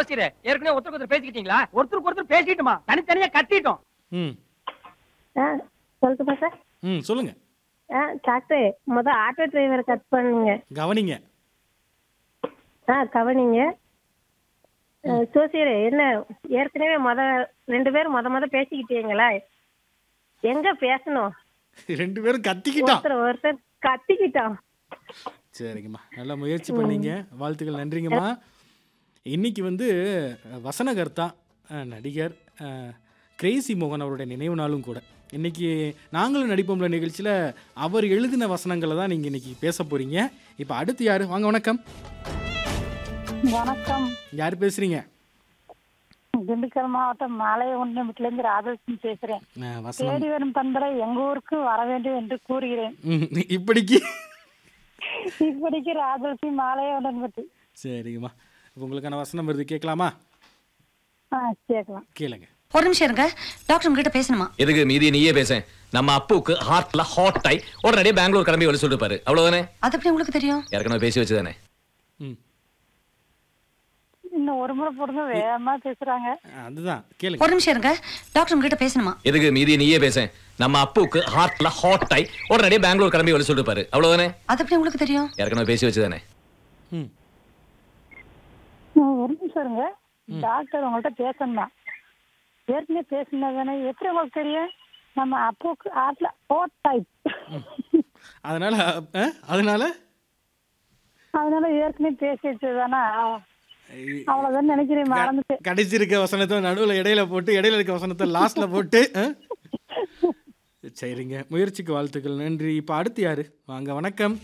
ஜோசியரே ஏற்கனவே ஒருத்தருக்கு ஒருத்தர் பேசிக்கிட்டீங்களா ஒருத்தருக்கு ஒருத்தர் பேசிட்டோமா தனித்தனியா கத்திட்டோம் ம் ஆ சொல்லட்டுமா சார் ம் சொல்லுங்க ஆ டாக்டர் முத ஆட்டோ டிரைவரை கட் பண்ணுங்க கவனிங்க ஆ கவனிங்க சோசியரே என்ன ஏற்கனவே முத ரெண்டு பேரும் முத முத பேசிக்கிட்டீங்களா எங்க பேசணும் ரெண்டு பேரும் கத்திக்கிட்டான் ஒருத்தர் ஒருத்தர் கத்திக்கிட்டோம் சரிங்கம்மா நல்லா முயற்சி பண்ணீங்க வாழ்த்துக்கள் நன்றிங்கம்மா இன்னைக்கு வந்து அஹ், வசனகர்த்தா அஹ், நடிகர் அஹ், கிரேசி மோகன் அவருடைய நினைவு நாளும் கூட இன்னைக்கு நாங்களும் நடிப்போம்ல நிகழ்ச்சியில் அவர் எழுதின வசனங்களை தான் நீங்கள் இன்னைக்கு பேச போறீங்க இப்போ அடுத்து யார் வாங்க வணக்கம் வணக்கம் யார் பேசுறீங்க திண்டுக்கல் மாவட்டம் மாலைய ஒன்றியத்திலிருந்து ராஜலட்சுமி பேசுறேன் அஹ், வசனம் தேடி வரும் பண்பலை எங்க ஊருக்கு வர வேண்டும் என்று கூறுகிறேன் ம், இப்படிக்கு இப்படிக்கு ராஜலட்சுமி மாலைய ஒன்றியம்பட்டி சரிங்கம்மா இப்போ உங்களுக்கான வசனம் வருது கேட்கலாமா ஆ கேட்கலாம் கேளுங்க ஒரு நிமிஷம் இருங்க டாக்டர் உங்ககிட்ட பேசணுமா எதுக்கு மீதி நீயே பேச நம்ம அப்புக்கு ஹார்ட்ல ஹாட் ஆகி உடனடியே பெங்களூர் கிளம்பி வர சொல்லிட்டு பாரு அவ்வளவுதானே அது எப்படி உங்களுக்கு தெரியும் ஏற்கனவே பேசி வச்சுதானே ம் இன்னும் ஒரு முறை போடுங்க வேகமா பேசுறாங்க அதுதான் கேளுங்க ஒரு நிமிஷம் இருங்க டாக்டர் உங்ககிட்ட பேசணுமா எதுக்கு மீதி நீயே பேச நம்ம அப்புக்கு ஹார்ட்ல ஹாட் ஆகி உடனடியே பெங்களூர் கிளம்பி வர சொல்லிட்டு பாரு அவ்வளவுதானே அது எப்படி உங்களுக்கு தெரியும் ஏற்கனவே பேசி வச்சுதானே ம் ம், ஒரு நிமிஷம் இருங்க டாக்டர் உங்கள்ட்ட பேசணுமா ஏற்கனவே பேசினதானே எப்படி உங்களுக்கு தெரியும் நம்ம அப்புக்கு ஆட்ல ஹோட் டைப் அதனால அஹ், அதனால அதனால ஏற்கனவே பேசி வச்சதுதானா அவ்வளவுதான் நினைக்கிறேன் மறந்துட்டு கடைசி இருக்க வசனத்தை நடுவில் இடையில போட்டு இடையில இருக்க வசனத்தை லாஸ்ட்ல போட்டு அஹ்? சரிங்க முயற்சிக்கு வாழ்த்துக்கள் நன்றி இப்போ அடுத்து யாரு வாங்க வணக்கம்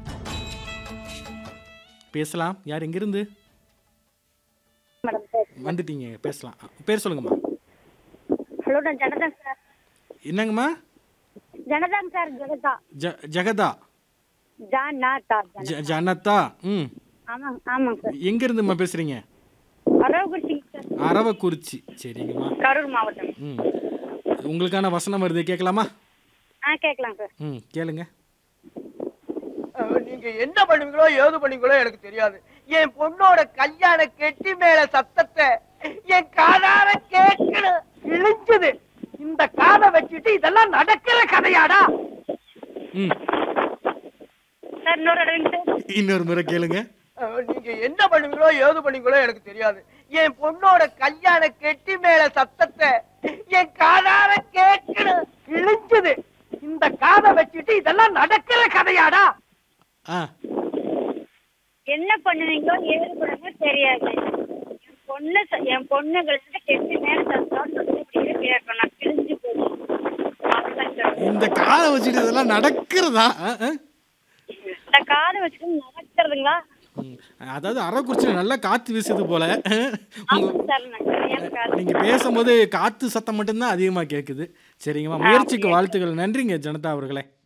பேசலாம் யார் எங்கிருந்து வந்துட்டீங்க பேசலாம் பேர் சொல்லுங்கம்மா ஹலோ நான் ஜனதா சார் என்னங்கம்மா ஜனதாங்க சார் ஜனதா ஜ ஜெகதா ஜானாதா ஜ ஜனதா ம் ஆமாங்க ஆமாங்க சார் எங்க இருந்தும்மா பேசுறீங்க அரவக்குறிச்சி சார் அரவக்குறிச்சி சரிங்கம்மா கரூர் மாவட்டம் ம் உங்களுக்கான வசனம் வருது கேட்கலாமா ஆ கேட்கலாம் சார் ம் கேளுங்க அஹ், நீங்க என்ன பண்ணுவீங்களோ ஏது பண்ணுவீங்களோ எனக்கு தெரியாது என் பொண்ணோட கல்யாண கெட்டி மேல சத்தத்தை என் காதார கேட்கணும் இழிஞ்சது இந்த காதை வச்சுட்டு இதெல்லாம் நடக்கிற கதையாடா ம் சார் இன்னொரு ரெண்டு இன்னொரு முறை கேளுங்க அஹ், நீங்க என்ன பண்ணுவீங்களோ ஏது பண்ணுவீங்களோ எனக்கு தெரியாது என் பொண்ணோட கல்யாண கெட்டி மேல சத்தத்தை என் காதார கேட்கணும் இழிஞ்சது இந்த காதை வச்சுட்டு இதெல்லாம் நடக்கிற கதையாடா ஆ என்ன பண்ணுவீங்களோ ஏது பண்ணுவீங்களோ தெரியாது என் பொண்ணு ச- என் பொண்ணுங்கள்ட்ட கெட்டு மேல சத்தம் இப்படியே கேட்கணும் நான் கிழிஞ்சு போச்சு அவ்வளவுதான் சார். இந்த காலை வச்சுட்டு இதெல்லாம் நடக்கிறதா ஆ, ஆ? இந்த காதை வச்சுட்டு நடக்கிறதுங்களா ம். அதாவது அரவக்குறிச்சியில் நல்லா காற்று வீசுது போல உங்க சார் நான் சரியான காது நீங்க பேசும்போது காத்து சத்தம் மட்டும்தான் அதிகமா கேட்குது சரிங்கம்மா முயற்சிக்கு வாழ்த்துக்கள் நன்றிங்க ஜனதா அவர்களே